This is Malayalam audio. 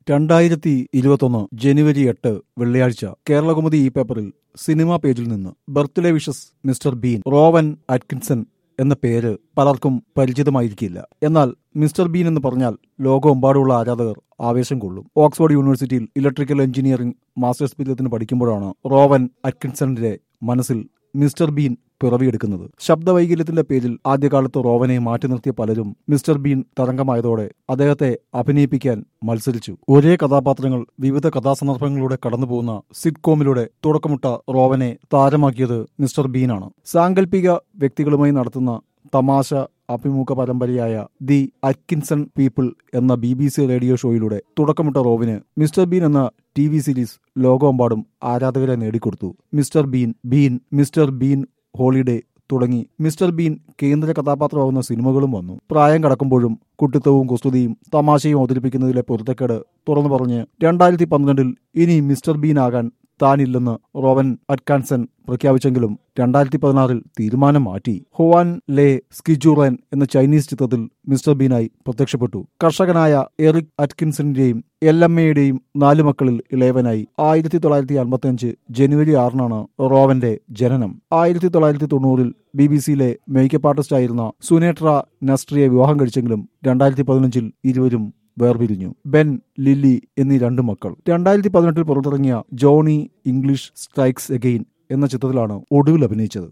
രണ്ടായിരത്തി ഇരുപത്തൊന്ന് ജനുവരി എട്ട് വെള്ളിയാഴ്ച കേരളകൗമുദി ഈ പേപ്പറിൽ സിനിമാ പേജിൽ നിന്ന് birthday wishes Mister Bean Rowan Atkinson എന്ന പേര് പലർക്കും പരിചിതമായിരിക്കില്ല എന്നാൽ മിസ്റ്റർ ബീൻ എന്ന് പറഞ്ഞാൽ ലോകമെമ്പാടുമുള്ള ആരാധകർ ആവേശം കൊള്ളും ഓക്സ്ഫോർഡ് യൂണിവേഴ്സിറ്റിയിൽ ഇലക്ട്രിക്കൽ എഞ്ചിനീയറിംഗ് മാസ്റ്റേഴ്സ് ബിരുദത്തിന് പഠിക്കുമ്പോഴാണ് റോവൻ അറ്റ്കിൻസണിന്റെ മനസ്സിൽ മിസ്റ്റർ ബീൻ പിറവിയെടുക്കുന്നത് ശബ്ദവൈകല്യത്തിന്റെ പേരിൽ ആദ്യകാലത്ത് റോവനെ മാറ്റി നിർത്തിയ പലരും മിസ്റ്റർ ബീൻ തരംഗമായതോടെ അദ്ദേഹത്തെ അഭിനയിപ്പിക്കാൻ മത്സരിച്ചു ഒരേ കഥാപാത്രങ്ങൾ വിവിധ കഥാസന്ദർഭങ്ങളിലൂടെ കടന്നുപോകുന്ന സിറ്റ്കോമിലൂടെ തുടക്കമിട്ട റോവനെ താരമാക്കിയത് മിസ്റ്റർ ബീനാണ് സാങ്കല്പിക വ്യക്തികളുമായി നടത്തുന്ന തമാശ അഭിമുഖ പരമ്പരയായ ദി അറ്റ്കിൻസൺ പീപ്പിൾ എന്ന ബി ബി സി റേഡിയോ ഷോയിലൂടെ തുടക്കമിട്ട റോവിന് മിസ്റ്റർ ബീൻ എന്ന ടി വി സീരീസ് ലോകമെമ്പാടും ആരാധകരെ നേടിക്കൊടുത്തു Mister Bean Bean Mister Bean holiday തുടങ്ങി മിസ്റ്റർ ബീൻ കേന്ദ്ര കഥാപാത്രമാകുന്ന സിനിമകളും വന്നു പ്രായം കടക്കുമ്പോഴും കുട്ടിത്തവും കുസ്തുതിയും തമാശയും അവതരിപ്പിക്കുന്നതിലെ പൊരുത്തക്കേട് തുറന്നു പറഞ്ഞ് രണ്ടായിരത്തി പന്ത്രണ്ടിൽ ഇനി മിസ്റ്റർ ബീൻ ആകാൻ താനില്ലെന്ന് റോവൻ അറ്റ്കാൻസൺ പ്രഖ്യാപിച്ചെങ്കിലും രണ്ടായിരത്തി പതിനാറിൽ തീരുമാനം മാറ്റി ഹുവാൻ ലേ സ്കിജുറൻ എന്ന ചൈനീസ് ചിത്രത്തിൽ മിസ്റ്റർ ബീനായി പ്രത്യക്ഷപ്പെട്ടു കർഷകനായ എറിക് അറ്റ്കിൻസണിന്റെയും എല്ലമ്മയുടെയും നാലു മക്കളിൽ ഇളയവനായി ആയിരത്തി തൊള്ളായിരത്തി അൻപത്തി അഞ്ച് ജനുവരി ആറിനാണ് റോവന്റെ ജനനം ആയിരത്തി തൊള്ളായിരത്തി തൊണ്ണൂറിൽ ബി ബി സിയിലെ മേക്കപ്പ് ആർട്ടിസ്റ്റായിരുന്ന സുനേട്ര നസ്ട്രിയെ വിവാഹം കഴിച്ചെങ്കിലും രണ്ടായിരത്തി പതിനഞ്ചിൽ ഇരുവരും വേർപിരിഞ്ഞു ബെൻ ലില്ലി എന്നീ രണ്ട് മക്കൾ രണ്ടായിരത്തി പതിനെട്ടിൽ പുറത്തിറങ്ങിയ ജോണി ഇംഗ്ലീഷ് സ്ട്രൈക്സ് എഗെയിൻ എന്ന ചിത്രത്തിലാണ് ഒടുവിൽ അഭിനയിച്ചത്